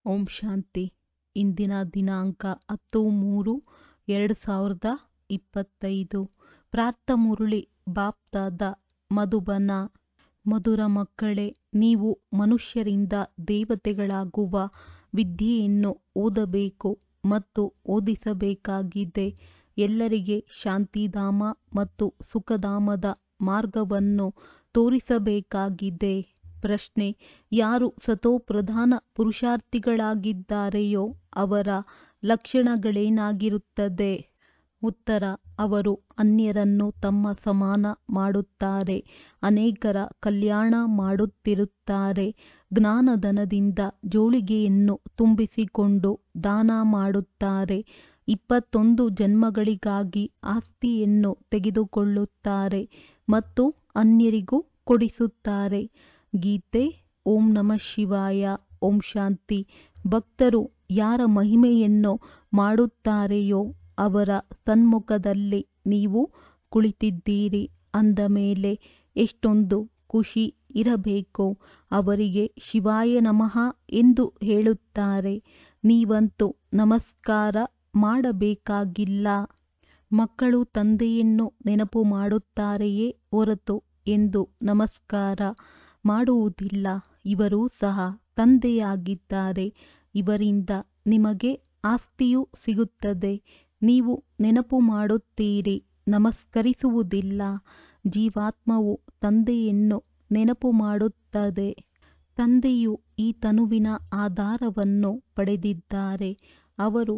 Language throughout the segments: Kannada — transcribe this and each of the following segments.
ಓಂ ಶಾಂತಿ ಇಂದಿನ ದಿನಾಂಕ ಹತ್ತು ಮೂರು ಎರಡು ಸಾವಿರದ ಇಪ್ಪತ್ತೈದು ಪ್ರಾರ್ಥ ಮುರಳಿ ಬಾಪ್ದಾದ ಮಧುಬನ ಮಧುರ ಮಕ್ಕಳೇ ನೀವು ಮನುಷ್ಯರಿಂದ ದೇವತೆಗಳಾಗುವ ವಿದ್ಯೆಯನ್ನು ಓದಬೇಕು ಮತ್ತು ಓದಿಸಬೇಕಾಗಿದೆ ಎಲ್ಲರಿಗೆ ಶಾಂತಿಧಾಮ ಮತ್ತು ಸುಖಧಾಮದ ಮಾರ್ಗವನ್ನು ತೋರಿಸಬೇಕಾಗಿದೆ ಪ್ರಶ್ನೆ ಯಾರು ಸತೋಪ್ರಧಾನ ಪುರುಷಾರ್ಥಿಗಳಾಗಿದ್ದಾರೆಯೋ ಅವರ ಲಕ್ಷಣಗಳೇನಾಗಿರುತ್ತದೆ ಉತ್ತರ ಅವರು ಅನ್ಯರನ್ನು ತಮ್ಮ ಸಮಾನ ಮಾಡುತ್ತಾರೆ ಅನೇಕರ ಕಲ್ಯಾಣ ಮಾಡುತ್ತಿರುತ್ತಾರೆ ಜ್ಞಾನಧನದಿಂದ ಜೋಳಿಗೆಯನ್ನು ತುಂಬಿಸಿಕೊಂಡು ದಾನ ಮಾಡುತ್ತಾರೆ ಇಪ್ಪತ್ತೊಂದು ಜನ್ಮಗಳಿಗಾಗಿ ಆಸ್ತಿಯನ್ನು ತೆಗೆದುಕೊಳ್ಳುತ್ತಾರೆ ಮತ್ತು ಅನ್ಯರಿಗೂ ಕೊಡಿಸುತ್ತಾರೆ ಗೀತೆ ಓಂ ನಮಃ ಶಿವಾಯ ಓಂ ಶಾಂತಿ ಭಕ್ತರು ಯಾರ ಮಹಿಮೆಯನ್ನು ಮಾಡುತ್ತಾರೆಯೋ ಅವರ ಸನ್ಮುಖದಲ್ಲಿ ನೀವು ಕುಳಿತಿದ್ದೀರಿ ಅಂದ ಮೇಲೆ ಎಷ್ಟೊಂದು ಖುಷಿ ಇರಬೇಕು ಅವರಿಗೆ ಶಿವಾಯ ನಮಃ ಎಂದು ಹೇಳುತ್ತಾರೆ ನೀವಂತೂ ನಮಸ್ಕಾರ ಮಾಡಬೇಕಾಗಿಲ್ಲ ಮಕ್ಕಳು ತಂದೆಯನ್ನು ನೆನಪು ಮಾಡುತ್ತಾರೆಯೇ ಹೊರತು ಎಂದು ನಮಸ್ಕಾರ ಮಾಡುವುದಿಲ್ಲ ಇವರೂ ಸಹ ತಂದೆಯಾಗಿದ್ದಾರೆ ಇವರಿಂದ ನಿಮಗೆ ಆಸ್ತಿಯೂ ಸಿಗುತ್ತದೆ ನೀವು ನೆನಪು ಮಾಡುತ್ತೀರಿ ನಮಸ್ಕರಿಸುವುದಿಲ್ಲ ಜೀವಾತ್ಮವು ತಂದೆಯನ್ನು ನೆನಪು ಮಾಡುತ್ತದೆ ತಂದೆಯು ಈ ತನುವಿನ ಆಧಾರವನ್ನು ಪಡೆದಿದ್ದಾರೆ ಅವರು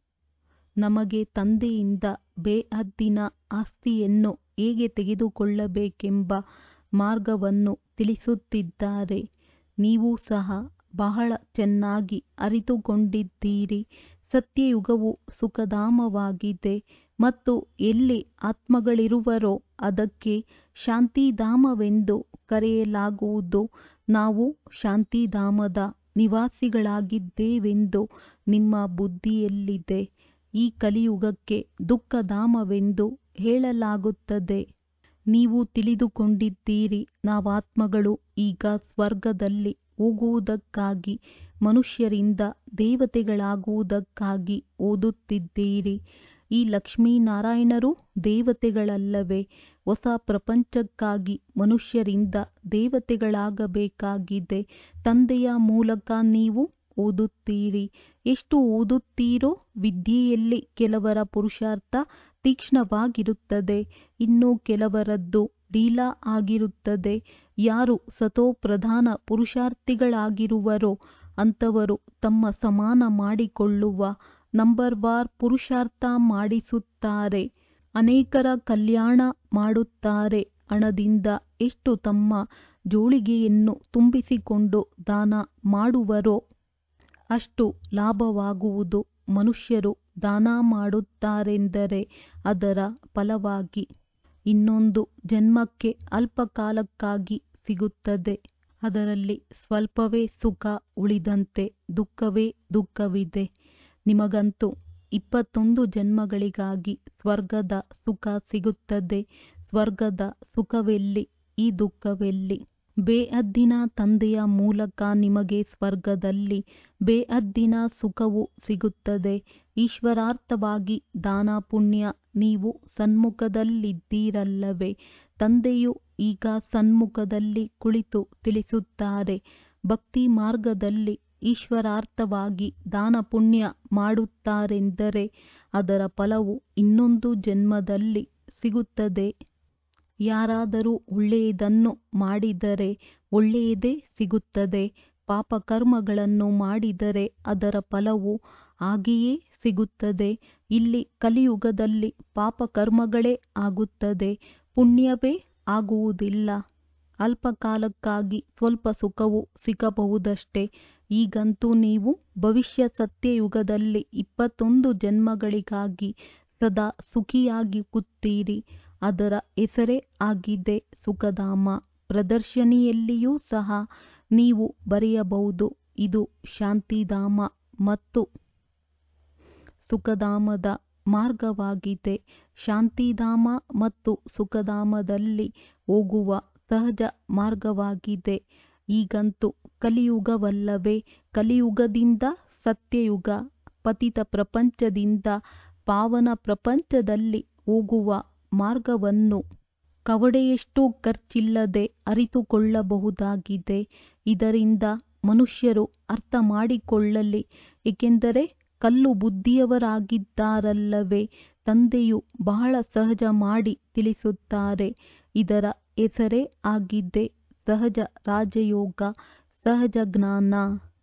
ನಮಗೆ ತಂದೆಯಿಂದ ಬೇಹದ್ದಿನ ಆಸ್ತಿಯನ್ನು ಹೇಗೆ ತೆಗೆದುಕೊಳ್ಳಬೇಕೆಂಬ ಮಾರ್ಗವನ್ನು ತಿಳಿಸುತ್ತಿದ್ದಾರೆ ನೀವು ಸಹ ಬಹಳ ಚೆನ್ನಾಗಿ ಅರಿತುಕೊಂಡಿದ್ದೀರಿ ಸತ್ಯಯುಗವು ಸುಖಧಾಮವಾಗಿದೆ ಮತ್ತು ಎಲ್ಲಿ ಆತ್ಮಗಳಿರುವರೋ ಅದಕ್ಕೆ ಶಾಂತಿಧಾಮವೆಂದು ಕರೆಯಲಾಗುವುದು ನಾವು ಶಾಂತಿಧಾಮದ ನಿವಾಸಿಗಳಾಗಿದ್ದೇವೆಂದು ನಿಮ್ಮ ಬುದ್ಧಿಯಲ್ಲಿದೆ ಈ ಕಲಿಯುಗಕ್ಕೆ ದುಃಖಧಾಮವೆಂದು ಹೇಳಲಾಗುತ್ತದೆ ನೀವು ತಿಳಿದುಕೊಂಡಿದ್ದೀರಿ ನಾವಾತ್ಮಗಳು ಈಗ ಸ್ವರ್ಗದಲ್ಲಿ ಹೋಗುವುದಕ್ಕಾಗಿ ಮನುಷ್ಯರಿಂದ ದೇವತೆಗಳಾಗುವುದಕ್ಕಾಗಿ ಓದುತ್ತಿದ್ದೀರಿ ಈ ಲಕ್ಷ್ಮೀನಾರಾಯಣರು ದೇವತೆಗಳಲ್ಲವೇ ಹೊಸ ಪ್ರಪಂಚಕ್ಕಾಗಿ ಮನುಷ್ಯರಿಂದ ದೇವತೆಗಳಾಗಬೇಕಾಗಿದೆ ತಂದೆಯ ಮೂಲಕ ನೀವು ಓದುತ್ತೀರಿ ಎಷ್ಟು ಓದುತ್ತೀರೋ ವಿದ್ಯೆಯಲ್ಲಿ ಕೆಲವರ ಪುರುಷಾರ್ಥ ತೀಕ್ಷ್ಣವಾಗಿರುತ್ತದೆ ಇನ್ನು ಕೆಲವರದ್ದು ಡೀಲಾ ಆಗಿರುತ್ತದೆ ಯಾರು ಸತೋಪ್ರಧಾನ ಪುರುಷಾರ್ಥಿಗಳಾಗಿರುವರೋ ಅಂಥವರು ತಮ್ಮ ಸಮಾನ ಮಾಡಿಕೊಳ್ಳುವ ನಂಬರ್ ವಾರ್ ಪುರುಷಾರ್ಥ ಮಾಡಿಸುತ್ತಾರೆ ಅನೇಕರ ಕಲ್ಯಾಣ ಮಾಡುತ್ತಾರೆ ಹಣದಿಂದ ಎಷ್ಟು ತಮ್ಮ ಜೋಳಿಗೆಯನ್ನು ತುಂಬಿಸಿಕೊಂಡು ದಾನ ಮಾಡುವರೋ ಅಷ್ಟು ಲಾಭವಾಗುವುದು ಮನುಷ್ಯರು ದಾನ ಮಾಡುತ್ತಾರೆಂದರೆ ಅದರ ಫಲವಾಗಿ ಇನ್ನೊಂದು ಜನ್ಮಕ್ಕೆ ಅಲ್ಪಕಾಲಕ್ಕಾಗಿ ಸಿಗುತ್ತದೆ ಅದರಲ್ಲಿ ಸ್ವಲ್ಪವೇ ಸುಖ ಉಳಿದಂತೆ ದುಃಖವೇ ದುಃಖವಿದೆ ನಿಮಗಂತೂ ಇಪ್ಪತ್ತೊಂದು ಜನ್ಮಗಳಿಗಾಗಿ ಸ್ವರ್ಗದ ಸುಖ ಸಿಗುತ್ತದೆ ಸ್ವರ್ಗದ ಸುಖವೆಲ್ಲಿ ಈ ದುಃಖವೆಲ್ಲಿ ಬೇಹದ್ದಿನ ತಂದೆಯ ಮೂಲಕ ನಿಮಗೆ ಸ್ವರ್ಗದಲ್ಲಿ ಬೇಹದ್ದಿನ ಸುಖವು ಸಿಗುತ್ತದೆ ಈಶ್ವರಾರ್ಥವಾಗಿ ದಾನ ಪುಣ್ಯ ನೀವು ಸನ್ಮುಖದಲ್ಲಿದ್ದೀರಲ್ಲವೇ ತಂದೆಯು ಈಗ ಸನ್ಮುಖದಲ್ಲಿ ಕುಳಿತು ತಿಳಿಸುತ್ತಾರೆ ಭಕ್ತಿ ಮಾರ್ಗದಲ್ಲಿ ಈಶ್ವರಾರ್ಥವಾಗಿ ದಾನ ಪುಣ್ಯ ಮಾಡುತ್ತಾರೆಂದರೆ ಅದರ ಫಲವು ಇನ್ನೊಂದು ಜನ್ಮದಲ್ಲಿ ಸಿಗುತ್ತದೆ ಯಾರಾದರೂ ಒಳ್ಳೆಯದನ್ನು ಮಾಡಿದರೆ ಒಳ್ಳೆಯದೇ ಸಿಗುತ್ತದೆ ಪಾಪಕರ್ಮಗಳನ್ನು ಮಾಡಿದರೆ ಅದರ ಫಲವು ಹಾಗೆಯೇ ಸಿಗುತ್ತದೆ ಇಲ್ಲಿ ಕಲಿಯುಗದಲ್ಲಿ ಪಾಪಕರ್ಮಗಳೇ ಆಗುತ್ತದೆ ಪುಣ್ಯವೇ ಆಗುವುದಿಲ್ಲ ಅಲ್ಪಕಾಲಕ್ಕಾಗಿ ಸ್ವಲ್ಪ ಸುಖವು ಸಿಗಬಹುದಷ್ಟೇ ಈಗಂತೂ ನೀವು ಭವಿಷ್ಯ ಸತ್ಯಯುಗದಲ್ಲಿ ಇಪ್ಪತ್ತೊಂದು ಜನ್ಮಗಳಿಗಾಗಿ ಸದಾ ಸುಖಿಯಾಗಿ ಕೂತ್ತೀರಿ ಅದರ ಹೆಸರೇ ಆಗಿದೆ ಸುಖಧಾಮ ಪ್ರದರ್ಶನಿಯಲ್ಲಿಯೂ ಸಹ ನೀವು ಬರೆಯಬಹುದು ಇದು ಶಾಂತಿಧಾಮ ಮತ್ತು ಸುಖಧಾಮದ ಮಾರ್ಗವಾಗಿದೆ ಶಾಂತಿಧಾಮ ಮತ್ತು ಸುಖಧಾಮದಲ್ಲಿ ಹೋಗುವ ಸಹಜ ಮಾರ್ಗವಾಗಿದೆ ಈಗಂತೂ ಕಲಿಯುಗವಲ್ಲವೇ ಕಲಿಯುಗದಿಂದ ಸತ್ಯಯುಗ ಪತಿತ ಪ್ರಪಂಚದಿಂದ ಪಾವನ ಪ್ರಪಂಚದಲ್ಲಿ ಹೋಗುವ ಮಾರ್ಗವನ್ನು ಕವಡೆಯಷ್ಟು ಖರ್ಚಿಲ್ಲದೆ ಅರಿತುಕೊಳ್ಳಬಹುದಾಗಿದೆ ಇದರಿಂದ ಮನುಷ್ಯರು ಅರ್ಥ ಮಾಡಿಕೊಳ್ಳಲಿ ಏಕೆಂದರೆ ಕಲ್ಲು ಬುದ್ಧಿಯವರಾಗಿದ್ದಾರಲ್ಲವೇ ತಂದೆಯು ಬಹಳ ಸಹಜ ಮಾಡಿ ತಿಳಿಸುತ್ತಾರೆ ಇದರ ಹೆಸರೇ ಆಗಿದೆ ಸಹಜ ರಾಜಯೋಗ ಸಹಜ ಜ್ಞಾನ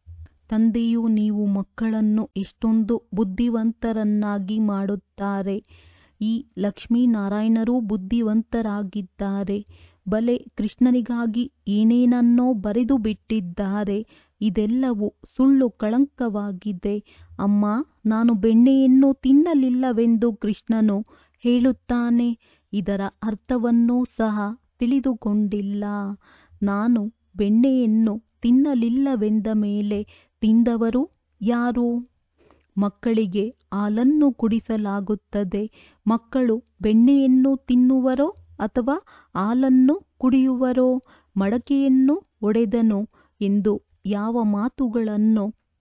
ತಂದೆಯು ನೀವು ಮಕ್ಕಳನ್ನು ಎಷ್ಟೊಂದು ಬುದ್ಧಿವಂತರನ್ನಾಗಿ ಮಾಡುತ್ತಾರೆ ಈ ಲಕ್ಷ್ಮೀನಾರಾಯಣರೂ ಬುದ್ಧಿವಂತರಾಗಿದ್ದಾರೆ ಬಲೆ ಕೃಷ್ಣನಿಗಾಗಿ ಏನೇನನ್ನೋ ಬರೆದು ಬಿಟ್ಟಿದ್ದಾರೆ ಇದೆಲ್ಲವೂ ಸುಳ್ಳು ಕಳಂಕವಾಗಿದೆ ಅಮ್ಮ ನಾನು ಬೆಣ್ಣೆಯನ್ನು ತಿನ್ನಲಿಲ್ಲವೆಂದು ಕೃಷ್ಣನು ಹೇಳುತ್ತಾನೆ ಇದರ ಅರ್ಥವನ್ನೂ ಸಹ ತಿಳಿದುಕೊಂಡಿಲ್ಲ ನಾನು ಬೆಣ್ಣೆಯನ್ನು ತಿನ್ನಲಿಲ್ಲವೆಂದ ಮೇಲೆ ತಿಂದವರು ಯಾರು ಮಕ್ಕಳಿಗೆ ಹಾಲನ್ನು ಕುಡಿಸಲಾಗುತ್ತದೆ ಮಕ್ಕಳು ಬೆಣ್ಣೆಯನ್ನು ತಿನ್ನುವರೋ ಅಥವಾ ಹಾಲನ್ನು ಕುಡಿಯುವರೋ ಮಡಕೆಯನ್ನು ಒಡೆದನು ಎಂದು ಯಾವ ಮಾತುಗಳನ್ನು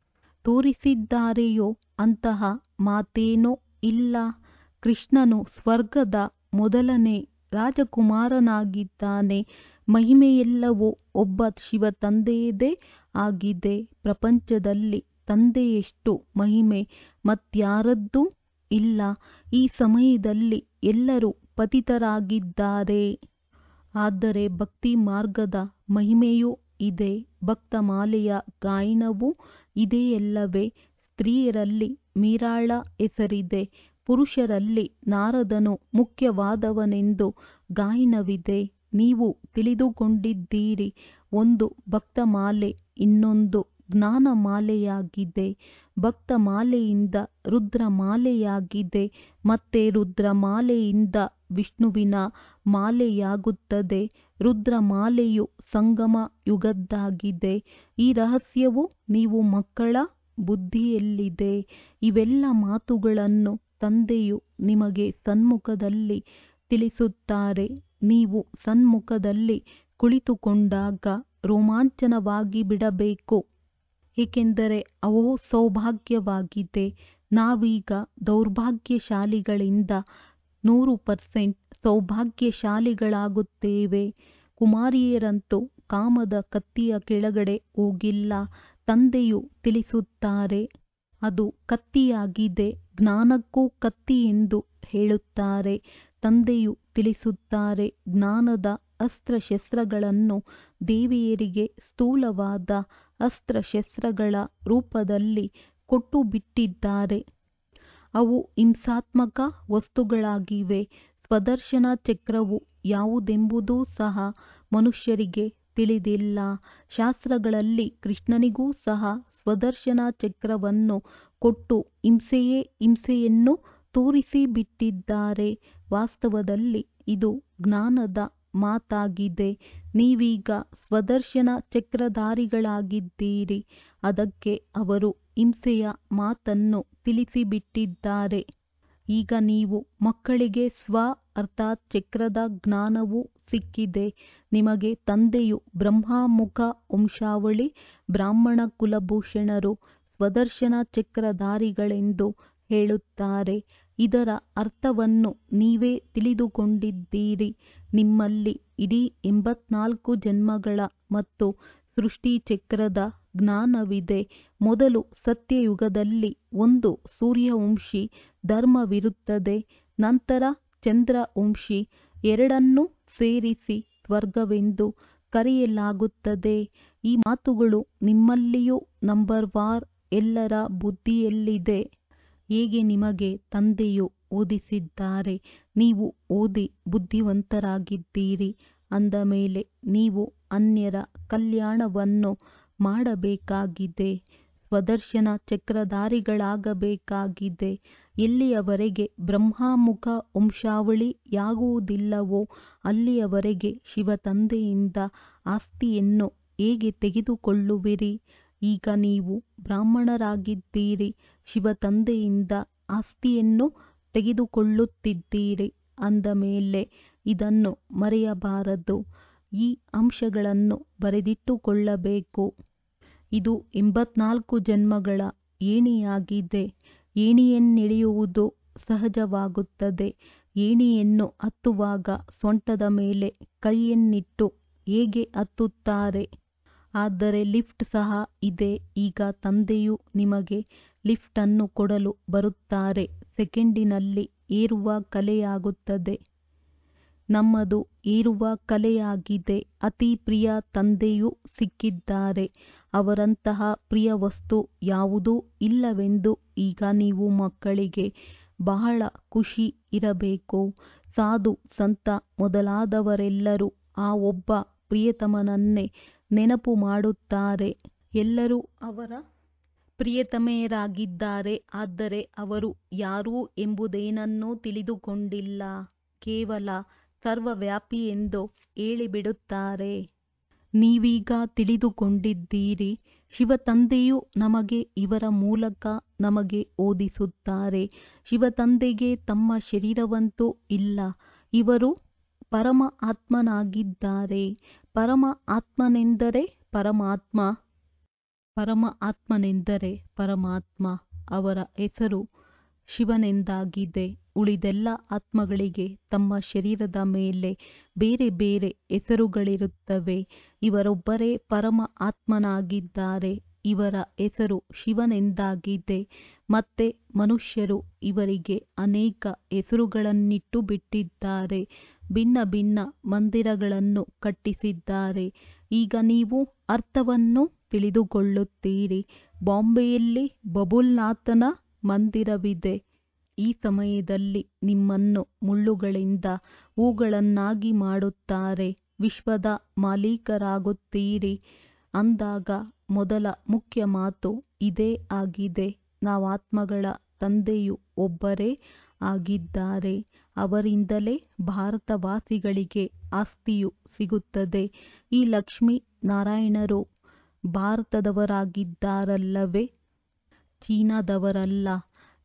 ತೋರಿಸಿದ್ದಾರೆಯೋ ಅಂತಹ ಮಾತೇನೂ ಇಲ್ಲ ಕೃಷ್ಣನು ಸ್ವರ್ಗದ ಮೊದಲನೇ ರಾಜಕುಮಾರನಾಗಿದ್ದಾನೆ ಮಹಿಮೆಯೆಲ್ಲವೂ ಒಬ್ಬ ಶಿವ ತಂದೆಯದೇ ಆಗಿದೆ ಪ್ರಪಂಚದಲ್ಲಿ ತಂದೆಯಷ್ಟು ಮಹಿಮೆ ಮತ್ಯಾರದ್ದೂ ಇಲ್ಲ ಈ ಸಮಯದಲ್ಲಿ ಎಲ್ಲರೂ ಪತಿತರಾಗಿದ್ದಾರೆ ಆದರೆ ಭಕ್ತಿ ಮಾರ್ಗದ ಮಹಿಮೆಯೂ ಇದೆ ಭಕ್ತಮಾಲೆಯ ಗಾಯನವೂ ಇದೆಯಲ್ಲವೇ ಸ್ತ್ರೀಯರಲ್ಲಿ ಮೀರಾಳ ಹೆಸರಿದೆ ಪುರುಷರಲ್ಲಿ ನಾರದನು ಮುಖ್ಯವಾದವನೆಂದು ಗಾಯನವಿದೆ ನೀವು ತಿಳಿದುಕೊಂಡಿದ್ದೀರಿ ಒಂದು ಭಕ್ತಮಾಲೆ ಇನ್ನೊಂದು ಜ್ಞಾನಮಾಲೆಯಾಗಿದೆ ಭಕ್ತಮಾಲೆಯಿಂದ ರುದ್ರಮಾಲೆಯಾಗಿದೆ ಮತ್ತೆ ರುದ್ರಮಾಲೆಯಿಂದ ವಿಷ್ಣುವಿನ ಮಾಲೆಯಾಗುತ್ತದೆ ರುದ್ರಮಾಲೆಯು ಸಂಗಮ ಯುಗದ್ದಾಗಿದೆ ಈ ರಹಸ್ಯವು ನೀವು ಮಕ್ಕಳ ಬುದ್ಧಿಯಲ್ಲಿದೆ ಇವೆಲ್ಲ ಮಾತುಗಳನ್ನು ತಂದೆಯು ನಿಮಗೆ ಸನ್ಮುಖದಲ್ಲಿ ತಿಳಿಸುತ್ತಾರೆ ನೀವು ಸನ್ಮುಖದಲ್ಲಿ ಕುಳಿತುಕೊಂಡಾಗ ರೋಮಾಂಚನವಾಗಿ ಬಿಡಬೇಕು ಏಕೆಂದರೆ ಅವೋ ಸೌಭಾಗ್ಯವಾಗಿದೆ ನಾವೀಗ ದೌರ್ಭಾಗ್ಯಶಾಲಿಗಳಿಂದ ನೂರು ಪರ್ಸೆಂಟ್ ಸೌಭಾಗ್ಯಶಾಲಿಗಳಾಗುತ್ತೇವೆ ಕುಮಾರಿಯರಂತೂ ಕಾಮದ ಕತ್ತಿಯ ಕೆಳಗಡೆ ಹೋಗಿಲ್ಲ ತಂದೆಯು ತಿಳಿಸುತ್ತಾರೆ ಅದು ಕತ್ತಿಯಾಗಿದೆ ಜ್ಞಾನಕ್ಕೂ ಕತ್ತಿ ಎಂದು ಹೇಳುತ್ತಾರೆ ತಂದೆಯು ತಿಳಿಸುತ್ತಾರೆ ಜ್ಞಾನದ ಅಸ್ತ್ರಶಸ್ತ್ರಗಳನ್ನು ದೇವಿಯರಿಗೆ ಸ್ಥೂಲವಾದ ಅಸ್ತ್ರಶಸ್ತ್ರಗಳ ರೂಪದಲ್ಲಿ ಕೊಟ್ಟು ಬಿಟ್ಟಿದ್ದಾರೆ ಅವು ಹಿಂಸಾತ್ಮಕ ವಸ್ತುಗಳಾಗಿವೆ ಸ್ವದರ್ಶನ ಚಕ್ರವು ಯಾವುದೆಂಬುದೂ ಸಹ ಮನುಷ್ಯರಿಗೆ ತಿಳಿದಿಲ್ಲ ಶಾಸ್ತ್ರಗಳಲ್ಲಿ ಕೃಷ್ಣನಿಗೂ ಸಹ ಸ್ವದರ್ಶನ ಚಕ್ರವನ್ನು ಕೊಟ್ಟು ಹಿಂಸೆಯೇ ಹಿಂಸೆಯನ್ನು ತೋರಿಸಿಬಿಟ್ಟಿದ್ದಾರೆ ವಾಸ್ತವದಲ್ಲಿ ಇದು ಜ್ಞಾನದ ಮಾತಾಗಿದೆ ನೀವೀಗ ಸ್ವದರ್ಶನ ಚಕ್ರಧಾರಿಗಳಾಗಿದ್ದೀರಿ ಅದಕ್ಕೆ ಅವರು ಹಿಂಸೆಯ ಮಾತನ್ನು ತಿಳಿಸಿಬಿಟ್ಟಿದ್ದಾರೆ ಈಗ ನೀವು ಮಕ್ಕಳಿಗೆ ಸ್ವ ಅರ್ಥಾತ್ ಚಕ್ರದ ಜ್ಞಾನವೂ ಸಿಕ್ಕಿದೆ ನಿಮಗೆ ತಂದೆಯು ಬ್ರಹ್ಮಮುಖ ವಂಶಾವಳಿ ಬ್ರಾಹ್ಮಣ ಕುಲಭೂಷಣರು ಸ್ವದರ್ಶನ ಚಕ್ರಧಾರಿಗಳೆಂದು ಹೇಳುತ್ತಾರೆ ಇದರ ಅರ್ಥವನ್ನು ನೀವೇ ತಿಳಿದುಕೊಂಡಿದ್ದೀರಿ ನಿಮ್ಮಲ್ಲಿ ಇಡೀ ಎಂಬತ್ನಾಲ್ಕು ಜನ್ಮಗಳ ಮತ್ತು ಸೃಷ್ಟಿಚಕ್ರದ ಜ್ಞಾನವಿದೆ ಮೊದಲು ಸತ್ಯಯುಗದಲ್ಲಿ ಒಂದು ಸೂರ್ಯವಂಶಿ ಧರ್ಮವಿರುತ್ತದೆ ನಂತರ ಚಂದ್ರವಂಶಿ ಎರಡನ್ನೂ ಸೇರಿಸಿ ಸ್ವರ್ಗವೆಂದು ಕರೆಯಲಾಗುತ್ತದೆ ಈ ಮಾತುಗಳು ನಿಮ್ಮಲ್ಲಿಯೂ ನಂಬರ್ ವಾರ್ ಎಲ್ಲರ ಬುದ್ಧಿಯಲ್ಲಿದೆ ಹೇಗೆ ನಿಮಗೆ ತಂದೆಯು ಓದಿಸಿದ್ದಾರೆ ನೀವು ಓದಿ ಬುದ್ಧಿವಂತರಾಗಿದ್ದೀರಿ ಅಂದ ಮೇಲೆ ನೀವು ಅನ್ಯರ ಕಲ್ಯಾಣವನ್ನು ಮಾಡಬೇಕಾಗಿದೆ ಸ್ವದರ್ಶನ ಚಕ್ರಧಾರಿಗಳಾಗಬೇಕಾಗಿದೆ ಎಲ್ಲಿಯವರೆಗೆ ಬ್ರಹ್ಮಮುಖ ವಂಶಾವಳಿಯಾಗುವುದಿಲ್ಲವೋ ಅಲ್ಲಿಯವರೆಗೆ ಶಿವ ತಂದೆಯಿಂದ ಆಸ್ತಿಯನ್ನು ಹೇಗೆ ತೆಗೆದುಕೊಳ್ಳುವಿರಿ ಈಗ ನೀವು ಬ್ರಾಹ್ಮಣರಾಗಿದ್ದೀರಿ ಶಿವ ತಂದೆಯಿಂದ ಆಸ್ತಿಯನ್ನು ತೆಗೆದುಕೊಳ್ಳುತ್ತಿದ್ದೀರಿ ಅಂದ ಮೇಲೆ ಇದನ್ನು ಮರೆಯಬಾರದು ಈ ಅಂಶಗಳನ್ನು ಬರೆದಿಟ್ಟುಕೊಳ್ಳಬೇಕು ಇದು ಎಂಬತ್ನಾಲ್ಕು ಜನ್ಮಗಳ ಏಣಿಯಾಗಿದೆ ಏಣಿಯನ್ನೆಳೆಯುವುದು ಸಹಜವಾಗುತ್ತದೆ ಏಣಿಯನ್ನು ಹತ್ತುವಾಗ ಸೊಂಟದ ಮೇಲೆ ಕೈಯನ್ನಿಟ್ಟು ಹೇಗೆ ಹತ್ತುತ್ತಾರೆ ಆದರೆ ಲಿಫ್ಟ್ ಸಹ ಇದೆ ಈಗ ತಂದೆಯು ನಿಮಗೆ ಲಿಫ್ಟನ್ನು ಕೊಡಲು ಬರುತ್ತಾರೆ ಸೆಕೆಂಡಿನಲ್ಲಿ ಏರುವ ಕಲೆಯಾಗುತ್ತದೆ ನಮ್ಮದು ಏರುವ ಕಲೆಯಾಗಿದೆ ಅತಿ ಪ್ರಿಯ ತಂದೆಯೂ ಸಿಕ್ಕಿದ್ದಾರೆ ಅವರಂತಹ ಪ್ರಿಯ ವಸ್ತು ಯಾವುದೂ ಇಲ್ಲವೆಂದು ಈಗ ನೀವು ಮಕ್ಕಳಿಗೆ ಬಹಳ ಖುಷಿ ಇರಬೇಕು ಸಾಧು ಸಂತ ಮೊದಲಾದವರೆಲ್ಲರೂ ಆ ಒಬ್ಬ ಪ್ರಿಯತಮನನ್ನೇ ನೆನಪು ಮಾಡುತ್ತಾರೆ ಎಲ್ಲರೂ ಅವರ ಪ್ರಿಯತಮೆಯರಾಗಿದ್ದಾರೆ ಆದರೆ ಅವರು ಯಾರು ಎಂಬುದೇನನ್ನೂ ತಿಳಿದುಕೊಂಡಿಲ್ಲ ಕೇವಲ ಸರ್ವವ್ಯಾಪಿಯೆಂದು ಹೇಳಿಬಿಡುತ್ತಾರೆ ನೀವೀಗ ತಿಳಿದುಕೊಂಡಿದ್ದೀರಿ ಶಿವತಂದೆಯು ನಮಗೆ ಇವರ ಮೂಲಕ ನಮಗೆ ಓದಿಸುತ್ತಾರೆ ಶಿವತಂದೆಗೆ ತಮ್ಮ ಶರೀರವಂತೂ ಇಲ್ಲ ಇವರು ಪರಮ ಆತ್ಮನಾಗಿದ್ದಾರೆ ಪರಮ ಆತ್ಮನೆಂದರೆ ಪರಮಾತ್ಮ ಪರಮ ಆತ್ಮನೆಂದರೆ ಪರಮಾತ್ಮ ಅವರ ಹೆಸರು ಶಿವನೆಂದಾಗಿದೆ ಉಳಿದೆಲ್ಲ ಆತ್ಮಗಳಿಗೆ ತಮ್ಮ ಶರೀರದ ಮೇಲೆ ಬೇರೆ ಬೇರೆ ಹೆಸರುಗಳಿರುತ್ತವೆ ಇವರೊಬ್ಬರೇ ಪರಮ ಆತ್ಮನಾಗಿದ್ದಾರೆ ಇವರ ಹೆಸರು ಶಿವನೆಂದಾಗಿದೆ ಮತ್ತೆ ಮನುಷ್ಯರು ಇವರಿಗೆ ಅನೇಕ ಹೆಸರುಗಳನ್ನಿಟ್ಟು ಬಿಟ್ಟಿದ್ದಾರೆ ಭಿನ್ನ ಭಿನ್ನ ಮಂದಿರಗಳನ್ನು ಕಟ್ಟಿಸಿದ್ದಾರೆ ಈಗ ನೀವು ಅರ್ಥವನ್ನು ತಿಳಿದುಕೊಳ್ಳುತ್ತೀರಿ ಬಾಂಬೆಯಲ್ಲಿ ಬಬುಲ್ನಾಥನ ಮಂದಿರವಿದೆ ಈ ಸಮಯದಲ್ಲಿ ನಿಮ್ಮನ್ನು ಮುಳ್ಳುಗಳಿಂದ ಹೂಗಳನ್ನಾಗಿ ಮಾಡುತ್ತಾರೆ ವಿಶ್ವದ ಮಾಲೀಕರಾಗುತ್ತೀರಿ ಅಂದಾಗ ಮೊದಲ ಮುಖ್ಯ ಮಾತು ಇದೇ ಆಗಿದೆ ನಾವಾತ್ಮಗಳ ತಂದೆಯು ಒಬ್ಬರೇ ಆಗಿದ್ದಾರೆ ಅವರಿಂದಲೇ ಭಾರತವಾಸಿಗಳಿಗೆ ಆಸ್ತಿಯು ಸಿಗುತ್ತದೆ ಈ ಲಕ್ಷ್ಮೀ ನಾರಾಯಣರು ಭಾರತದವರಾಗಿದ್ದಾರಲ್ಲವೇ ಚೀನಾದವರಲ್ಲ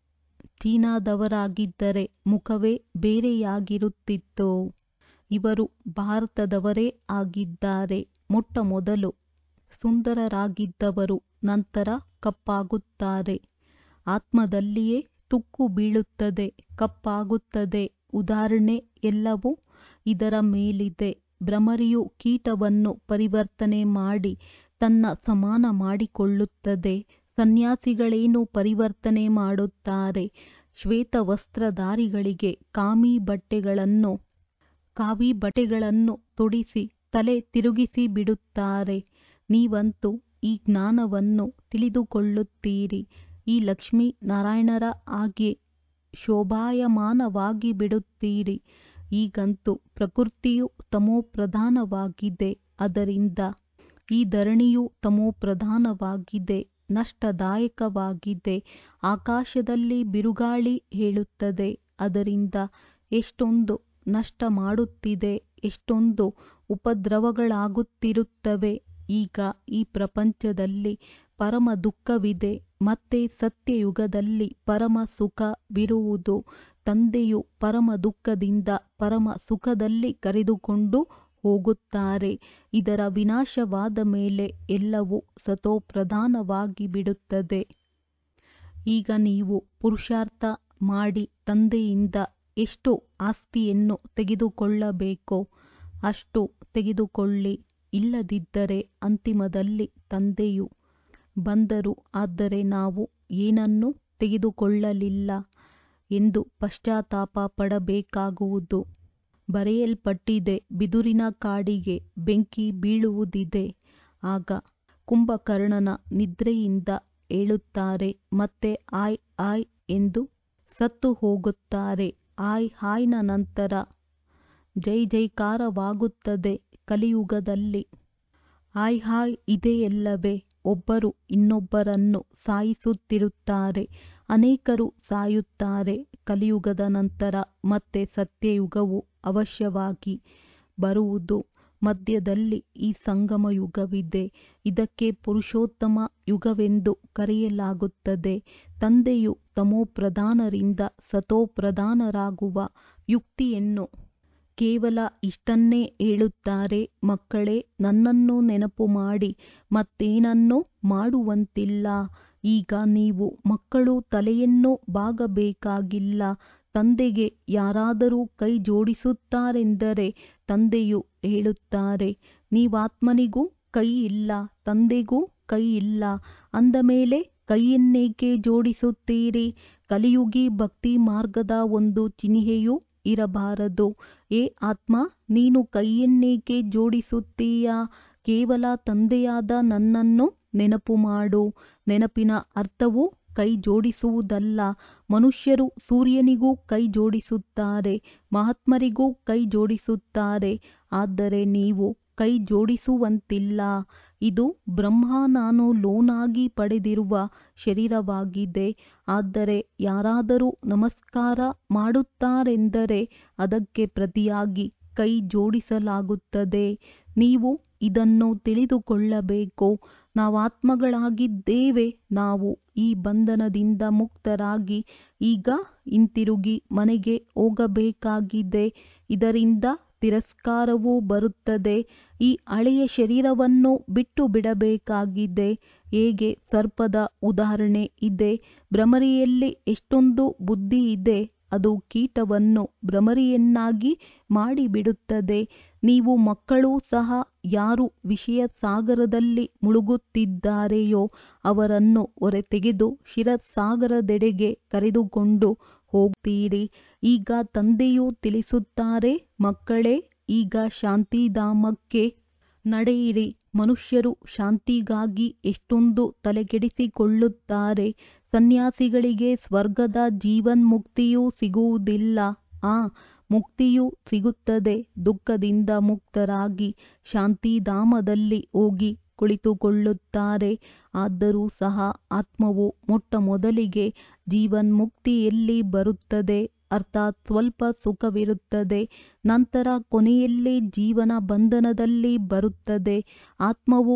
ಚೀನಾದವರಾಗಿದ್ದರೆ ಮುಖವೇ ಬೇರೆಯಾಗಿರುತ್ತಿತ್ತು ಇವರು ಭಾರತದವರೇ ಆಗಿದ್ದಾರೆ ಮೊಟ್ಟ ಮೊದಲು ಸುಂದರರಾಗಿದ್ದವರು ನಂತರ ಕಪ್ಪಾಗುತ್ತಾರೆ ಆತ್ಮದಲ್ಲಿಯೇ ತುಕ್ಕು ಬೀಳುತ್ತದೆ ಕಪ್ಪಾಗುತ್ತದೆ ಉದಾಹರಣೆ ಎಲ್ಲವೂ ಇದರ ಮೇಲಿದೆ ಭ್ರಮರಿಯು ಕೀಟವನ್ನು ಪರಿವರ್ತನೆ ಮಾಡಿ ತನ್ನ ಸಮಾನ ಮಾಡಿಕೊಳ್ಳುತ್ತದೆ ಸನ್ಯಾಸಿಗಳೇನು ಪರಿವರ್ತನೆ ಮಾಡುತ್ತಾರೆ ಶ್ವೇತವಸ್ತ್ರಧಾರಿಗಳಿಗೆ ಕಾಮಿ ಬಟ್ಟೆಗಳನ್ನು ಕಾವಿ ಬಟ್ಟೆಗಳನ್ನು ತೊಡಿಸಿ ತಲೆ ತಿರುಗಿಸಿ ಬಿಡುತ್ತಾರೆ ನೀವಂತೂ ಈ ಜ್ಞಾನವನ್ನು ತಿಳಿದುಕೊಳ್ಳುತ್ತೀರಿ ಈ ಲಕ್ಷ್ಮೀ ನಾರಾಯಣರ ಹಾಗೆ ಶೋಭಾಯಮಾನವಾಗಿ ಬಿಡುತ್ತೀರಿ ಈಗಂತೂ ಪ್ರಕೃತಿಯು ತಮೋಪ್ರಧಾನವಾಗಿದೆ ಅದರಿಂದ ಈ ಧರಣಿಯು ತಮೋಪ್ರಧಾನವಾಗಿದೆ ನಷ್ಟದಾಯಕವಾಗಿದೆ ಆಕಾಶದಲ್ಲಿ ಬಿರುಗಾಳಿ ಹೇಳುತ್ತದೆ ಅದರಿಂದ ಎಷ್ಟೊಂದು ನಷ್ಟ ಮಾಡುತ್ತಿದೆ ಎಷ್ಟೊಂದು ಉಪದ್ರವಗಳಾಗುತ್ತಿರುತ್ತವೆ ಈಗ ಈ ಪ್ರಪಂಚದಲ್ಲಿ ಪರಮ ದುಃಖವಿದೆ ಮತ್ತೆ ಸತ್ಯಯುಗದಲ್ಲಿ ಪರಮ ಸುಖವಿರುವುದು ತಂದೆಯು ಪರಮ ದುಃಖದಿಂದ ಪರಮ ಸುಖದಲ್ಲಿ ಕರೆದುಕೊಂಡು ಹೋಗುತ್ತಾರೆ ಇದರ ವಿನಾಶವಾದ ಮೇಲೆ ಎಲ್ಲವೂ ಸತೋಪ್ರಧಾನವಾಗಿ ಬಿಡುತ್ತದೆ ಈಗ ನೀವು ಪುರುಷಾರ್ಥ ಮಾಡಿ ತಂದೆಯಿಂದ ಎಷ್ಟು ಆಸ್ತಿಯನ್ನು ತೆಗೆದುಕೊಳ್ಳಬೇಕೋ ಅಷ್ಟು ತೆಗೆದುಕೊಳ್ಳಿ ಇಲ್ಲದಿದ್ದರೆ ಅಂತಿಮದಲ್ಲಿ ತಂದೆಯು ಬಂದರು ಆದರೆ ನಾವು ಏನನ್ನೂ ತೆಗೆದುಕೊಳ್ಳಲಿಲ್ಲ ಎಂದು ಪಶ್ಚಾತ್ತಾಪ ಪಡಬೇಕಾಗುವುದು ಬರೆಯಲ್ಪಟ್ಟಿದೆ ಬಿದುರಿನ ಕಾಡಿಗೆ ಬೆಂಕಿ ಬೀಳುವುದಿದೆ ಆಗ ಕುಂಭಕರ್ಣನ ನಿದ್ರೆಯಿಂದ ಏಳುತ್ತಾರೆ ಮತ್ತೆ ಆಯ್ ಆಯ್ ಎಂದು ಸತ್ತು ಹೋಗುತ್ತಾರೆ ಆಯ್ ಹಾಯ್ನ ನಂತರ ಜೈ ಜೈಕಾರವಾಗುತ್ತದೆ ಕಲಿಯುಗದಲ್ಲಿ ಹಾಯ್ ಹಾಯ್ ಇದೆಯಲ್ಲವೇ ಒಬ್ಬರು ಇನ್ನೊಬ್ಬರನ್ನು ಸಾಯಿಸುತ್ತಿರುತ್ತಾರೆ ಅನೇಕರು ಸಾಯುತ್ತಾರೆ ಕಲಿಯುಗದ ನಂತರ ಮತ್ತೆ ಸತ್ಯಯುಗವು ಅವಶ್ಯವಾಗಿ ಬರುವುದು ಮಧ್ಯದಲ್ಲಿ ಈ ಸಂಗಮ ಯುಗವಿದೆ ಇದಕ್ಕೆ ಪುರುಷೋತ್ತಮ ಯುಗವೆಂದು ಕರೆಯಲಾಗುತ್ತದೆ ತಂದೆಯು ತಮೋಪ್ರಧಾನರಿಂದ ಸತೋಪ್ರಧಾನರಾಗುವ ಯುಕ್ತಿಯನ್ನು ಕೇವಲ ಇಷ್ಟನ್ನೇ ಹೇಳುತ್ತಾರೆ ಮಕ್ಕಳೇ ನನ್ನನ್ನು ನೆನಪು ಮಾಡಿ ಮತ್ತೇನನ್ನೂ ಮಾಡುವಂತಿಲ್ಲ ಈಗ ನೀವು ಮಕ್ಕಳು ತಲೆಯನ್ನು ಬಾಗಬೇಕಾಗಿಲ್ಲ ತಂದೆಗೆ ಯಾರಾದರೂ ಕೈ ಜೋಡಿಸುತ್ತಾರೆಂದರೆ ತಂದೆಯು ಹೇಳುತ್ತಾರೆ ನೀವಾತ್ಮನಿಗೂ ಕೈ ಇಲ್ಲ ತಂದೆಗೂ ಕೈ ಇಲ್ಲ ಅಂದ ಮೇಲೆ ಕೈಯನ್ನೇಕೆ ಜೋಡಿಸುತ್ತೀರಿ ಕಲಿಯುಗಿ ಭಕ್ತಿ ಮಾರ್ಗದ ಒಂದು ಚಿಹ್ನೆಯೂ ಇರಬಾರದು ಏ ಆತ್ಮ ನೀನು ಕೈಯನ್ನೇಕೆ ಜೋಡಿಸುತ್ತೀಯಾ ಕೇವಲ ತಂದೆಯಾದ ನನ್ನನ್ನು ನೆನಪು ಮಾಡು ನೆನಪಿನ ಅರ್ಥವು ಕೈ ಜೋಡಿಸುವುದಲ್ಲ ಮನುಷ್ಯರು ಸೂರ್ಯನಿಗೂ ಕೈ ಜೋಡಿಸುತ್ತಾರೆ ಮಹಾತ್ಮರಿಗೂ ಕೈ ಜೋಡಿಸುತ್ತಾರೆ ಆದರೆ ನೀವು ಕೈ ಜೋಡಿಸುವಂತಿಲ್ಲ ಇದು ಬ್ರಹ್ಮ ನಾನು ಲೋನಾಗಿ ಪಡೆದಿರುವ ಶರೀರವಾಗಿದೆ ಆದರೆ ಯಾರಾದರೂ ನಮಸ್ಕಾರ ಮಾಡುತ್ತಾರೆಂದರೆ ಅದಕ್ಕೆ ಪ್ರತಿಯಾಗಿ ಕೈ ಜೋಡಿಸಲಾಗುತ್ತದೆ ನೀವು ಇದನ್ನು ತಿಳಿದುಕೊಳ್ಳಬೇಕು ನಾವಾತ್ಮಗಳಾಗಿದ್ದೇವೆ ನಾವು ಈ ಬಂಧನದಿಂದ ಮುಕ್ತರಾಗಿ ಈಗ ಹಿಂತಿರುಗಿ ಮನೆಗೆ ಹೋಗಬೇಕಾಗಿದೆ ಇದರಿಂದ ತಿರಸ್ಕಾರವೂ ಬರುತ್ತದೆ ಈ ಹಳೆಯ ಶರೀರವನ್ನು ಬಿಟ್ಟು ಬಿಡಬೇಕಾಗಿದೆ ಹೇಗೆ ಸರ್ಪದ ಉದಾಹರಣೆ ಇದೆ ಭ್ರಮರಿಯಲ್ಲಿ ಎಷ್ಟೊಂದು ಬುದ್ಧಿ ಇದೆ ಅದು ಕೀಟವನ್ನು ಭ್ರಮರಿಯನ್ನಾಗಿ ಮಾಡಿಬಿಡುತ್ತದೆ ನೀವು ಮಕ್ಕಳೂ ಸಹ ಯಾರು ವಿಷಯ ಸಾಗರದಲ್ಲಿ ಮುಳುಗುತ್ತಿದ್ದಾರೆಯೋ ಅವರನ್ನು ಹೊರತೆಗೆದು ಶಿರಸಾಗರದೆಡೆಗೆ ಕರೆದುಕೊಂಡು ಹೋಗ್ತೀರಿ ಈಗ ತಂದೆಯು ತಿಳಿಸುತ್ತಾರೆ ಮಕ್ಕಳೇ ಈಗ ಶಾಂತಿಧಾಮಕ್ಕೆ ನಡೆಯಿರಿ ಮನುಷ್ಯರು ಶಾಂತಿಗಾಗಿ ಎಷ್ಟೊಂದು ತಲೆಕೆಡಿಸಿಕೊಳ್ಳುತ್ತಾರೆ ಸನ್ಯಾಸಿಗಳಿಗೆ ಸ್ವರ್ಗದ ಜೀವನ್ಮುಕ್ತಿಯೂ ಸಿಗುವುದಿಲ್ಲ ಆ ಮುಕ್ತಿಯೂ ಸಿಗುತ್ತದೆ ದುಃಖದಿಂದ ಮುಕ್ತರಾಗಿ ಶಾಂತಿಧಾಮದಲ್ಲಿ ಹೋಗಿ ಕುಳಿತುಕೊಳ್ಳುತ್ತಾರೆ ಆದರೂ ಸಹ ಆತ್ಮವು ಮೊಟ್ಟ ಮೊದಲಿಗೆ ಜೀವನ್ಮುಕ್ತಿಯಲ್ಲಿ ಬರುತ್ತದೆ ಅರ್ಥಾತ್ ಸ್ವಲ್ಪ ಸುಖವಿರುತ್ತದೆ ನಂತರ ಕೊನೆಯಲ್ಲಿ ಜೀವನ ಬಂಧನದಲ್ಲಿ ಬರುತ್ತದೆ ಆತ್ಮವು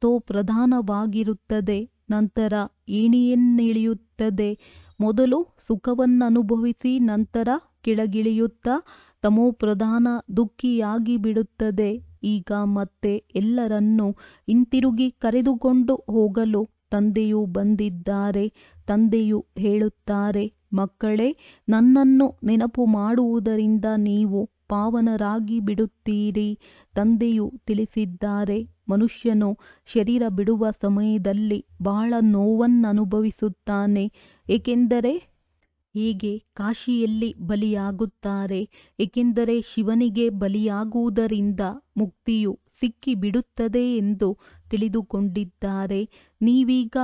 ಸತೋಪ್ರಧಾನವಾಗಿರುತ್ತದೆ ನಂತರ ಏಣಿಯನ್ನಿಳಿಯುತ್ತದೆ ಮೊದಲು ಸುಖವನ್ನನುಭವಿಸಿ ನಂತರ ಕೆಳಗಿಳಿಯುತ್ತಾ ತಮೋಪ್ರಧಾನ ದುಃಖಿಯಾಗಿ ಬಿಡುತ್ತದೆ ಈಗ ಮತ್ತೆ ಎಲ್ಲರನ್ನೂ ಹಿಂತಿರುಗಿ ಕರೆದುಕೊಂಡು ಹೋಗಲು ತಂದೆಯು ಬಂದಿದ್ದಾರೆ ತಂದೆಯು ಹೇಳುತ್ತಾರೆ ಮಕ್ಕಳೇ ನನ್ನನ್ನು ನೆನಪು ಮಾಡುವುದರಿಂದ ನೀವು ಪಾವನರಾಗಿ ಬಿಡುತ್ತೀರಿ ತಂದೆಯು ತಿಳಿಸಿದ್ದಾರೆ ಮನುಷ್ಯನು ಶರೀರ ಬಿಡುವ ಸಮಯದಲ್ಲಿ ಬಹಳ ನೋವನ್ನನುಭವಿಸುತ್ತಾನೆ ಏಕೆಂದರೆ ಹೇಗೆ ಕಾಶಿಯಲ್ಲಿ ಬಲಿಯಾಗುತ್ತಾರೆ ಏಕೆಂದರೆ ಶಿವನಿಗೆ ಬಲಿಯಾಗುವುದರಿಂದ ಮುಕ್ತಿಯು ಸಿಕ್ಕಿಬಿಡುತ್ತದೆ ಎಂದು ತಿಳಿದುಕೊಂಡಿದ್ದಾರೆ ನೀವೀಗ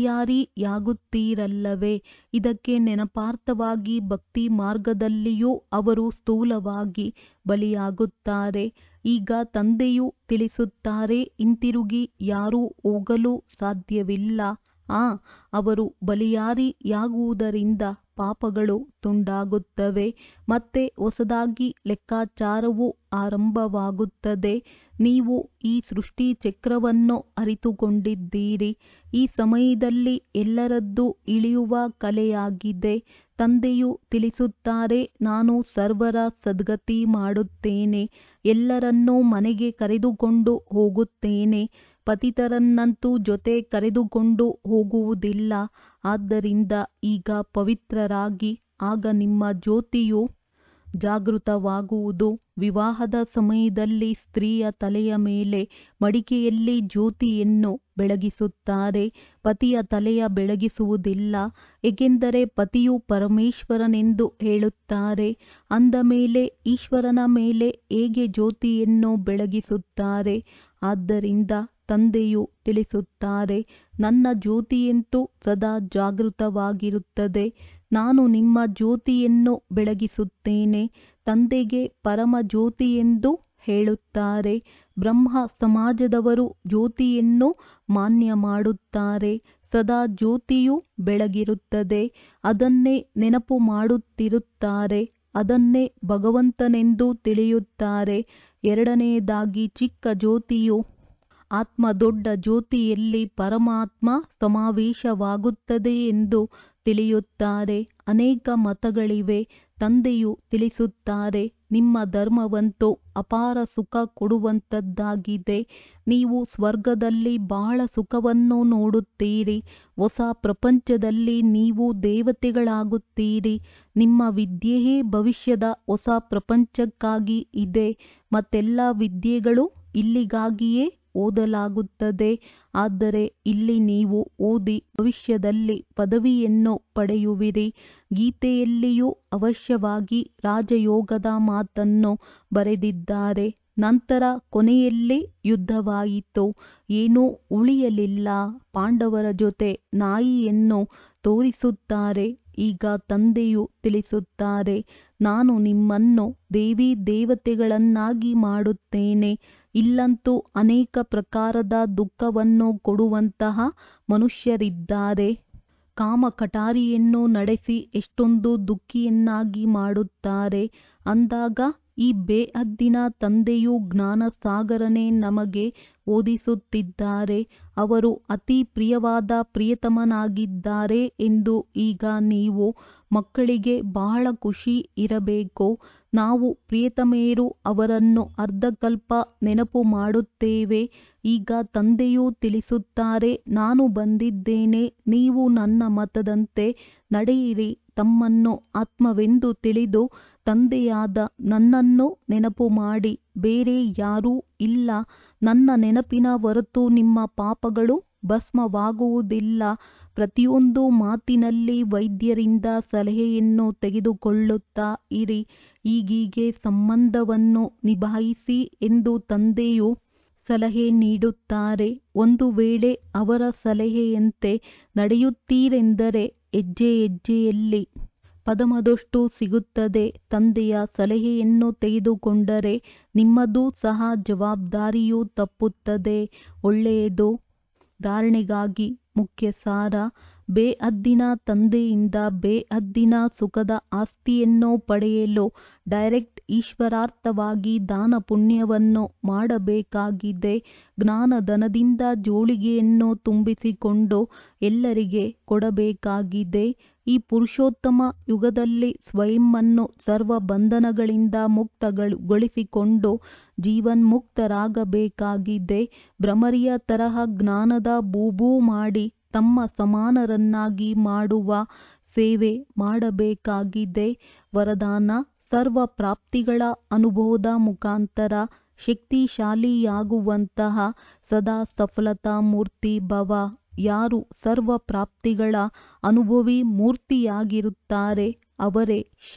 ಬಲಿಯಾರಿಯಾಗುತ್ತೀರಲ್ಲವೇ ಇದಕ್ಕೆ ನೆನಪಾರ್ಥವಾಗಿ ಭಕ್ತಿ ಮಾರ್ಗದಲ್ಲಿಯೂ ಅವರು ಸ್ಥೂಲವಾಗಿ ಬಲಿಯಾಗುತ್ತಾರೆ ಈಗ ತಂದೆಯು ತಿಳಿಸುತ್ತಾರೆ ಹಿಂತಿರುಗಿ ಯಾರೂ ಹೋಗಲು ಸಾಧ್ಯವಿಲ್ಲ ಆ ಅವರು ಬಲಿಯಾರಿಯಾಗುವುದರಿಂದ ಪಾಪಗಳು ತುಂಡಾಗುತ್ತವೆ ಮತ್ತೆ ಹೊಸದಾಗಿ ಲೆಕ್ಕಾಚಾರವು ಆರಂಭವಾಗುತ್ತದೆ ನೀವು ಈ ಸೃಷ್ಟಿ ಚಕ್ರವನ್ನು ಅರಿತುಕೊಂಡಿದ್ದೀರಿ ಈ ಸಮಯದಲ್ಲಿ ಎಲ್ಲರದ್ದು ಇಳಿಯುವ ಕಲೆಯಾಗಿದೆ ತಂದೆಯು ತಿಳಿಸುತ್ತಾರೆ ನಾನು ಸರ್ವರ ಸದ್ಗತಿ ಮಾಡುತ್ತೇನೆ ಎಲ್ಲರನ್ನೂ ಮನೆಗೆ ಕರೆದುಕೊಂಡು ಹೋಗುತ್ತೇನೆ ಪತಿತರನ್ನಂತೂ ಜೊತೆ ಕರೆದುಕೊಂಡು ಹೋಗುವುದಿಲ್ಲ ಆದ್ದರಿಂದ ಈಗ ಪವಿತ್ರರಾಗಿ ಆಗ ನಿಮ್ಮ ಜ್ಯೋತಿಯು ಜಾಗೃತವಾಗುವುದು ವಿವಾಹದ ಸಮಯದಲ್ಲಿ ಸ್ತ್ರೀಯ ತಲೆಯ ಮೇಲೆ ಮಡಿಕೆಯಲ್ಲಿ ಜ್ಯೋತಿಯನ್ನು ಬೆಳಗಿಸುತ್ತಾರೆ ಪತಿಯ ತಲೆಯ ಬೆಳಗಿಸುವುದಿಲ್ಲ ಏಕೆಂದರೆ ಪತಿಯು ಪರಮೇಶ್ವರನೆಂದು ಹೇಳುತ್ತಾರೆ ಅಂದ ಮೇಲೆ ಈಶ್ವರನ ಮೇಲೆ ಹೇಗೆ ಜ್ಯೋತಿಯನ್ನು ಬೆಳಗಿಸುತ್ತಾರೆ ಆದ್ದರಿಂದ ತಂದೆಯು ತಿಳಿಸುತ್ತಾರೆ ನನ್ನ ಜ್ಯೋತಿಯಂತೂ ಸದಾ ಜಾಗೃತವಾಗಿರುತ್ತದೆ ನಾನು ನಿಮ್ಮ ಜ್ಯೋತಿಯನ್ನು ಬೆಳಗಿಸುತ್ತೇನೆ ತಂದೆಗೆ ಪರಮ ಜ್ಯೋತಿಯೆಂದು ಹೇಳುತ್ತಾರೆ ಬ್ರಹ್ಮ ಸಮಾಜದವರು ಜ್ಯೋತಿಯನ್ನು ಮಾನ್ಯ ಮಾಡುತ್ತಾರೆ ಸದಾ ಜ್ಯೋತಿಯು ಬೆಳಗಿರುತ್ತದೆ ಅದನ್ನೇ ನೆನಪು ಮಾಡುತ್ತಿರುತ್ತಾರೆ ಅದನ್ನೇ ಭಗವಂತನೆಂದು ತಿಳಿಯುತ್ತಾರೆ ಎರಡನೆಯದಾಗಿ ಚಿಕ್ಕ ಜ್ಯೋತಿಯು ಆತ್ಮ ದೊಡ್ಡ ಜ್ಯೋತಿಯಲ್ಲಿ ಪರಮಾತ್ಮ ಸಮಾವೇಶವಾಗುತ್ತದೆ ಎಂದು ತಿಳಿಯುತ್ತಾರೆ ಅನೇಕ ಮತಗಳಿವೆ ತಂದೆಯು ತಿಳಿಸುತ್ತಾರೆ ನಿಮ್ಮ ಧರ್ಮವಂತೂ ಅಪಾರ ಸುಖ ಕೊಡುವಂಥದ್ದಾಗಿದೆ ನೀವು ಸ್ವರ್ಗದಲ್ಲಿ ಬಹಳ ಸುಖವನ್ನು ನೋಡುತ್ತೀರಿ ಹೊಸ ಪ್ರಪಂಚದಲ್ಲಿ ನೀವು ದೇವತೆಗಳಾಗುತ್ತೀರಿ ನಿಮ್ಮ ವಿದ್ಯೆಯೇ ಭವಿಷ್ಯದ ಹೊಸ ಪ್ರಪಂಚಕ್ಕಾಗಿ ಇದೆ ಮತ್ತೆಲ್ಲ ವಿದ್ಯೆಗಳು ಇಲ್ಲಿಗಾಗಿಯೇ ಓದಲಾಗುತ್ತದೆ ಆದರೆ ಇಲ್ಲಿ ನೀವು ಓದಿ ಭವಿಷ್ಯದಲ್ಲಿ ಪದವಿಯನ್ನು ಪಡೆಯುವಿರಿ ಗೀತೆಯಲ್ಲಿಯೂ ಅವಶ್ಯವಾಗಿ ರಾಜಯೋಗದ ಮಾತನ್ನು ಬರೆದಿದ್ದಾರೆ ನಂತರ ಕೊನೆಯಲ್ಲಿ ಯುದ್ಧವಾಯಿತು ಏನೂ ಉಳಿಯಲಿಲ್ಲ ಪಾಂಡವರ ಜೊತೆ ನಾಯಿಯನ್ನು ತೋರಿಸುತ್ತಾರೆ ಈಗ ತಂದೆಯು ತಿಳಿಸುತ್ತಾರೆ ನಾನು ನಿಮ್ಮನ್ನು ದೇವಿ ದೇವತೆಗಳನ್ನಾಗಿ ಮಾಡುತ್ತೇನೆ ಇಲ್ಲಂತೂ ಅನೇಕ ಪ್ರಕಾರದ ದುಃಖವನ್ನು ಕೊಡುವಂತಹ ಮನುಷ್ಯರಿದ್ದಾರೆ ಕಾಮ ಕಟಾರಿಯನ್ನು ನಡೆಸಿ ಎಷ್ಟೊಂದು ದುಃಖಿಯನ್ನಾಗಿ ಮಾಡುತ್ತಾರೆ ಅಂದಾಗ ಈ ಬೇಹದ್ದಿನ ತಂದೆಯು ಜ್ಞಾನ ಸಾಗರನೇ ನಮಗೆ ಓದಿಸುತ್ತಿದ್ದಾರೆ ಅವರು ಅತಿ ಪ್ರಿಯವಾದ ಪ್ರಿಯತಮನಾಗಿದ್ದಾರೆ ಎಂದು ಈಗ ನೀವು ಮಕ್ಕಳಿಗೆ ಬಹಳ ಖುಷಿ ಇರಬೇಕು ನಾವು ಪ್ರಿಯತಮೆಯರು ಅವರನ್ನು ಅರ್ಧಕಲ್ಪ ನೆನಪು ಮಾಡುತ್ತೇವೆ ಈಗ ತಂದೆಯು ತಿಳಿಸುತ್ತಾರೆ ನಾನು ಬಂದಿದ್ದೇನೆ ನೀವು ನನ್ನ ಮತದಂತೆ ನಡೆಯಿರಿ ತಮ್ಮನ್ನು ಆತ್ಮವೆಂದು ತಿಳಿದು ತಂದೆಯಾದ ನನ್ನನ್ನು ನೆನಪು ಮಾಡಿ ಬೇರೆ ಯಾರೂ ಇಲ್ಲ ನನ್ನ ನೆನಪಿನ ಹೊರತು ನಿಮ್ಮ ಪಾಪಗಳು ಭಸ್ಮವಾಗುವುದಿಲ್ಲ ಪ್ರತಿಯೊಂದು ಮಾತಿನಲ್ಲಿ ವೈದ್ಯರಿಂದ ಸಲಹೆಯನ್ನು ತೆಗೆದುಕೊಳ್ಳುತ್ತಾ ಇರಿ ಈಗೀಗೆ ಸಂಬಂಧವನ್ನು ನಿಭಾಯಿಸಿ ಎಂದು ತಂದೆಯು ಸಲಹೆ ನೀಡುತ್ತಾರೆ ಒಂದು ವೇಳೆ ಅವರ ಸಲಹೆಯಂತೆ ನಡೆಯುತ್ತೀರೆಂದರೆ ಹೆಜ್ಜೆ ಹೆಜ್ಜೆಯಲ್ಲಿ ಪದಮದಷ್ಟು ಸಿಗುತ್ತದೆ ತಂದೆಯ ಸಲಹೆಯನ್ನು ತೆಗೆದುಕೊಂಡರೆ ನಿಮ್ಮದೂ ಸಹ ಜವಾಬ್ದಾರಿಯು ತಪ್ಪುತ್ತದೆ ಒಳ್ಳೆಯದು ಧಾರಣೆಗಾಗಿ ಮುಖ್ಯ ಸಾರ ಬೇಹದ್ದಿನ ತಂದೆಯಿಂದ ಬೇಹದ್ದಿನ ಸುಖದ ಆಸ್ತಿಯನ್ನು ಪಡೆಯಲು ಡೈರೆಕ್ಟ್ ಈಶ್ವರಾರ್ಥವಾಗಿ ದಾನ ಪುಣ್ಯವನ್ನು ಮಾಡಬೇಕಾಗಿದೆ ಜ್ಞಾನಧನದಿಂದ ಜೋಳಿಗೆಯನ್ನು ತುಂಬಿಸಿಕೊಂಡು ಎಲ್ಲರಿಗೆ ಕೊಡಬೇಕಾಗಿದೆ ಈ ಪುರುಷೋತ್ತಮ ಯುಗದಲ್ಲಿ ಸ್ವಯಂವನ್ನು ಸರ್ವ ಬಂಧನಗಳಿಂದ ಮುಕ್ತಗೊಳಿಸಿಕೊಂಡು ಜೀವನ್ಮುಕ್ತರಾಗಬೇಕಾಗಿದೆ ಭ್ರಮರಿಯ ತರಹ ಜ್ಞಾನದ ಬೂಬೂ ಮಾಡಿ ತಮ್ಮ ಸಮಾನರನ್ನಾಗಿ ಮಾಡುವ ಸೇವೆ ಮಾಡಬೇಕಾಗಿದೆ ವರದಾನ ಸರ್ವ ಪ್ರಾಪ್ತಿಗಳ ಅನುಭವದ ಮುಖಾಂತರ ಶಕ್ತಿಶಾಲಿಯಾಗುವಂತಹ ಸದಾ ಸಫಲತಾ ಮೂರ್ತಿ ಭವ ಯಾರು ಸರ್ವ ಪ್ರಾಪ್ತಿಗಳ ಅನುಭವಿ ಮೂರ್ತಿಯಾಗಿರುತ್ತಾರೆ ಅವರೇ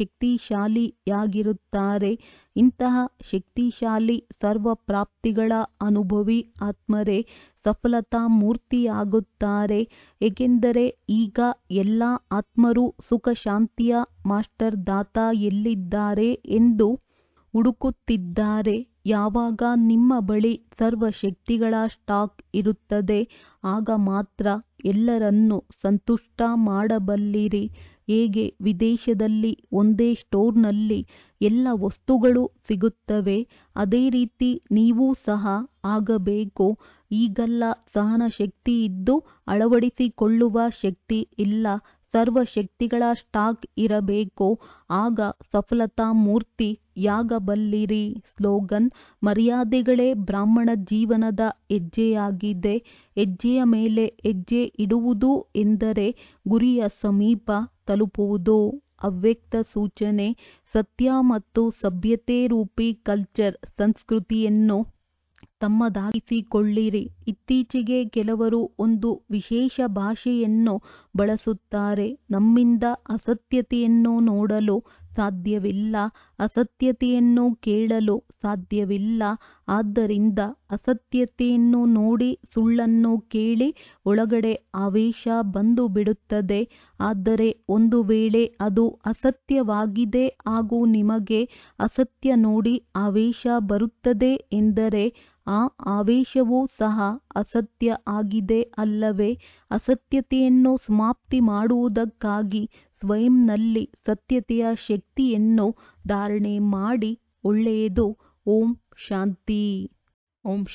ಶಕ್ತಿಶಾಲಿಯಾಗಿರುತ್ತಾರೆ ಇಂತಹ ಶಕ್ತಿಶಾಲಿ ಸರ್ವ ಪ್ರಾಪ್ತಿಗಳ ಅನುಭವಿ ಆತ್ಮರೇ ಸಫಲತಾ ಮೂರ್ತಿಯಾಗುತ್ತಾರೆ ಏಕೆಂದರೆ ಈಗ ಎಲ್ಲ ಆತ್ಮರು ಸುಖ ಶಾಂತಿಯ ಮಾಸ್ಟರ್ ದಾತ ಎಲ್ಲಿದ್ದಾರೆ ಎಂದು ಹುಡುಕುತ್ತಿದ್ದಾರೆ ಯಾವಾಗ ನಿಮ್ಮ ಬಳಿ ಸರ್ವ ಶಕ್ತಿಗಳ ಸ್ಟಾಕ್ ಇರುತ್ತದೆ ಆಗ ಮಾತ್ರ ಎಲ್ಲರನ್ನೂ ಸಂತುಷ್ಟ ಮಾಡಬಲ್ಲಿರಿ ಹೇಗೆ ವಿದೇಶದಲ್ಲಿ ಒಂದೇ ಸ್ಟೋರ್ನಲ್ಲಿ ಎಲ್ಲ ವಸ್ತುಗಳು ಸಿಗುತ್ತವೆ ಅದೇ ರೀತಿ ನೀವೂ ಸಹ ಆಗಬೇಕು ಈಗಲ್ಲ ಸಹನ ಶಕ್ತಿ ಇದ್ದು ಅಳವಡಿಸಿಕೊಳ್ಳುವ ಶಕ್ತಿ ಇಲ್ಲ ಸರ್ವ ಶಕ್ತಿಗಳ ಸ್ಟಾಕ್ ಇರಬೇಕು ಆಗ ಸಫಲತಾ ಮೂರ್ತಿ ಯಾಗಬಲ್ಲಿರಿ ಸ್ಲೋಗನ್ ಮರ್ಯಾದೆಗಳೇ ಬ್ರಾಹ್ಮಣ ಜೀವನದ ಹೆಜ್ಜೆಯಾಗಿದೆ ಹೆಜ್ಜೆಯ ಮೇಲೆ ಹೆಜ್ಜೆ ಇಡುವುದು ಎಂದರೆ ಗುರಿಯ ಸಮೀಪ ತಲುಪುವುದು ಅವ್ಯಕ್ತ ಸೂಚನೆ ಸತ್ಯ ಮತ್ತು ಸಭ್ಯತೆ ರೂಪಿ ಕಲ್ಚರ್ ಸಂಸ್ಕೃತಿಯನ್ನು ತಮ್ಮದಾಗಿಸಿಕೊಳ್ಳಿರಿ ಇತ್ತೀಚೆಗೆ ಕೆಲವರು ಒಂದು ವಿಶೇಷ ಭಾಷೆಯನ್ನು ಬಳಸುತ್ತಾರೆ ನಮ್ಮಿಂದ ಅಸತ್ಯತೆಯನ್ನು ನೋಡಲು ಸಾಧ್ಯವಿಲ್ಲ ಅಸತ್ಯತೆಯನ್ನು ಕೇಳಲು ಸಾಧ್ಯವಿಲ್ಲ ಆದ್ದರಿಂದ ಅಸತ್ಯತೆಯನ್ನು ನೋಡಿ ಸುಳ್ಳನ್ನು ಕೇಳಿ ಒಳಗಡೆ ಆವೇಶ ಬಂದು ಬಿಡುತ್ತದೆ ಆದರೆ ಒಂದು ವೇಳೆ ಅದು ಅಸತ್ಯವಾಗಿದೆ ಹಾಗೂ ನಿಮಗೆ ಅಸತ್ಯ ನೋಡಿ ಆವೇಶ ಬರುತ್ತದೆ ಎಂದರೆ ಆ ಆವೇಶವೂ ಸಹ ಅಸತ್ಯ ಆಗಿದೆ ಅಲ್ಲವೇ ಅಸತ್ಯತೆಯನ್ನು ಸಮಾಪ್ತಿ ಮಾಡುವುದಕ್ಕಾಗಿ ಸ್ವಯಂನಲ್ಲಿ ಸತ್ಯತೆಯ ಶಕ್ತಿಯನ್ನು ಧಾರಣೆ ಮಾಡಿ ಒಳ್ಳೆಯದು ಓಂ ಶಾಂತಿ ಓಂ